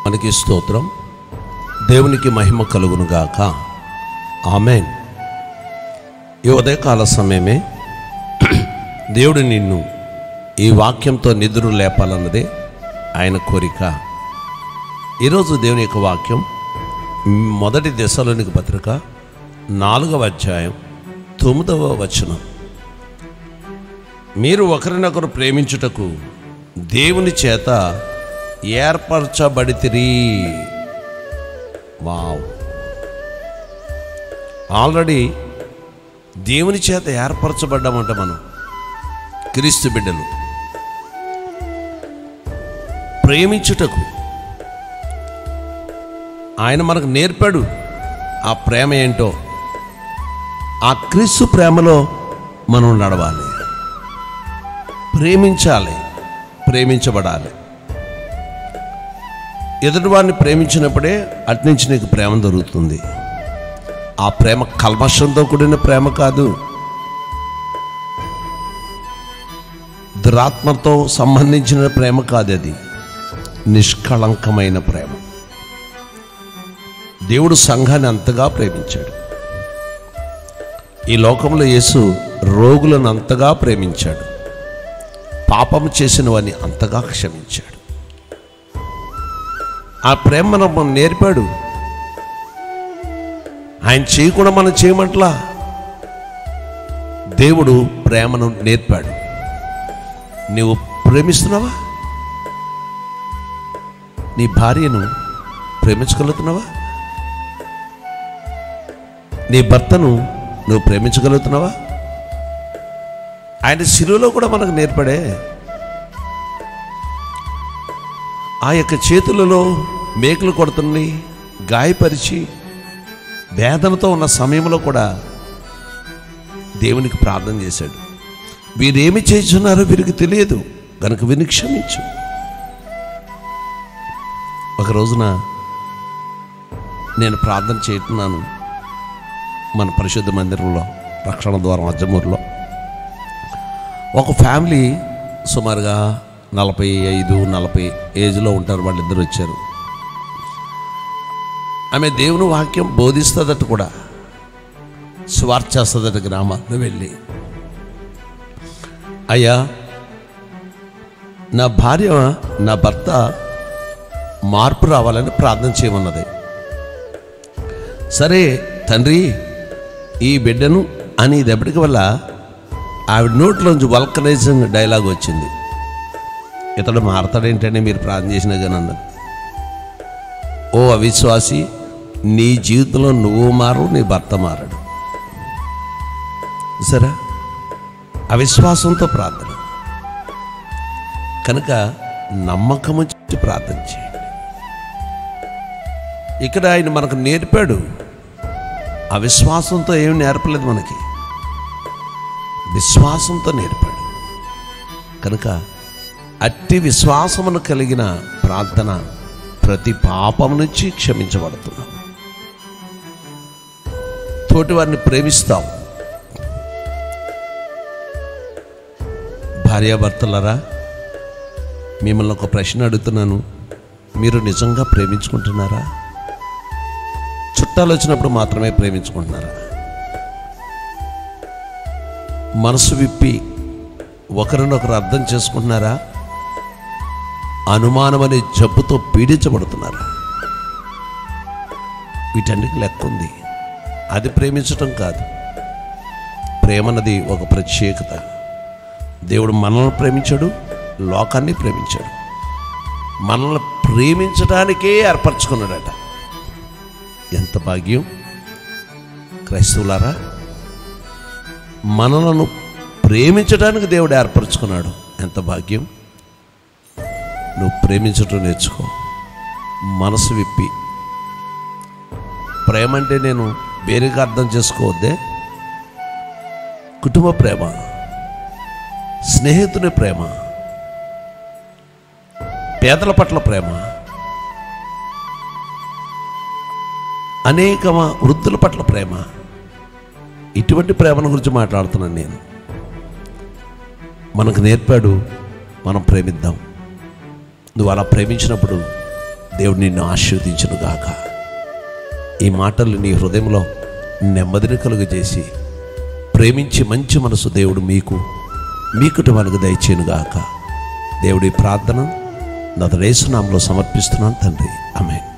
మనకి స్తోత్రం దేవునికి మహిమ కలుగునుగాక ఆమెన్ ఈ ఉదయకాల సమయమే దేవుడు నిన్ను ఈ వాక్యంతో నిద్ర లేపాలన్నదే ఆయన కోరిక ఈరోజు దేవుని యొక్క వాక్యం మొదటి దశలోనికి పత్రిక నాలుగవ అధ్యాయం తొమ్మిదవ వచనం మీరు ఒకరినొకరు ప్రేమించుటకు దేవుని చేత ఏర్పరచబడితిరి వావ్ ఆల్రెడీ దేవుని చేత ఏర్పరచబడ్డామంట మనం క్రీస్తు బిడ్డలు ప్రేమించుటకు ఆయన మనకు నేర్పాడు ఆ ప్రేమ ఏంటో ఆ క్రీస్తు ప్రేమలో మనం నడవాలి ప్రేమించాలి ప్రేమించబడాలి ఎదుటివారిని ప్రేమించినప్పుడే అట్నుంచి నీకు ప్రేమ దొరుకుతుంది ఆ ప్రేమ కల్మషంతో కూడిన ప్రేమ కాదు దురాత్మతో సంబంధించిన ప్రేమ కాదు అది నిష్కళంకమైన ప్రేమ దేవుడు సంఘాన్ని అంతగా ప్రేమించాడు ఈ లోకంలో యేసు రోగులను అంతగా ప్రేమించాడు పాపం చేసిన వారిని అంతగా క్షమించాడు ఆ ప్రేమ మనం నేర్పాడు ఆయన చేయకుండా మనం చేయమంట్లా దేవుడు ప్రేమను నేర్పాడు నీవు ప్రేమిస్తున్నావా నీ భార్యను ప్రేమించగలుగుతున్నావా నీ భర్తను నువ్వు ప్రేమించగలుగుతున్నావా ఆయన శిలువలో కూడా మనకు నేర్పడే ఆ యొక్క చేతులలో మేకులు కొడుతుంది గాయపరిచి వేదనతో ఉన్న సమయంలో కూడా దేవునికి ప్రార్థన చేశాడు వీరేమి చేస్తున్నారో వీరికి తెలియదు కనుక వీరిని క్షమించు ఒక రోజున నేను ప్రార్థన చేస్తున్నాను మన పరిశుద్ధ మందిరంలో రక్షణ ద్వారం అజ్జమూరులో ఒక ఫ్యామిలీ సుమారుగా నలభై ఐదు నలభై ఏజ్లో ఉంటారు వాళ్ళిద్దరు వచ్చారు ఆమె దేవుని వాక్యం బోధిస్తుందట కూడా స్వార్థ చేస్తుందట గ్రామాన్ని వెళ్ళి అయ్యా నా భార్య నా భర్త మార్పు రావాలని ప్రార్థన చేయమన్నది సరే తండ్రి ఈ బిడ్డను అని దెబ్బటికి వల్ల ఆవిడ నోట్లోంచి వల్కనైజింగ్ డైలాగ్ వచ్చింది ఇతడు మారతాడేంటని మీరు ప్రార్థన చేసినా కానీ అన్నది ఓ అవిశ్వాసి నీ జీవితంలో నువ్వు మారు నీ భర్త మారడు సరే అవిశ్వాసంతో ప్రార్థన కనుక నమ్మకం వచ్చి ప్రార్థన చేయండి ఇక్కడ ఆయన మనకు నేర్పాడు అవిశ్వాసంతో ఏమి నేర్పలేదు మనకి విశ్వాసంతో నేర్పాడు కనుక అట్టి విశ్వాసమును కలిగిన ప్రార్థన ప్రతి పాపం నుంచి క్షమించబడుతున్నాం తోటి వారిని ప్రేమిస్తాం భార్యాభర్తలరా మిమ్మల్ని ఒక ప్రశ్న అడుగుతున్నాను మీరు నిజంగా ప్రేమించుకుంటున్నారా చుట్టాలు వచ్చినప్పుడు మాత్రమే ప్రేమించుకుంటున్నారా మనసు విప్పి ఒకరినొకరు అర్థం చేసుకుంటున్నారా అనుమానం అనే జబ్బుతో పీడించబడుతున్నారా వీటన్నిటి లెక్క ఉంది అది ప్రేమించటం కాదు ప్రేమన్నది ఒక ప్రత్యేకత దేవుడు మనల్ని ప్రేమించాడు లోకాన్ని ప్రేమించాడు మనల్ని ప్రేమించడానికే ఏర్పరచుకున్నాడట ఎంత భాగ్యం క్రైస్తవులారా మనలను ప్రేమించడానికి దేవుడు ఏర్పరచుకున్నాడు ఎంత భాగ్యం నువ్వు ప్రేమించటం నేర్చుకో మనసు విప్పి ప్రేమ అంటే నేను వేరేగా అర్థం చేసుకోవద్దే కుటుంబ ప్రేమ స్నేహితుని ప్రేమ పేదల పట్ల ప్రేమ అనేక వృద్ధుల పట్ల ప్రేమ ఇటువంటి ప్రేమను గురించి మాట్లాడుతున్నాను నేను మనకు నేర్పాడు మనం ప్రేమిద్దాం నువ్వు అలా ప్రేమించినప్పుడు దేవుడు నిన్ను ఆశీర్వదించును గాక ఈ మాటలు నీ హృదయంలో నెమ్మదిని కలుగజేసి ప్రేమించి మంచి మనసు దేవుడు మీకు మీ కుటుంబానికి దయచేయను గాక దేవుడి ప్రార్థన నతరేసునామంలో సమర్పిస్తున్నాను తండ్రి ఆమె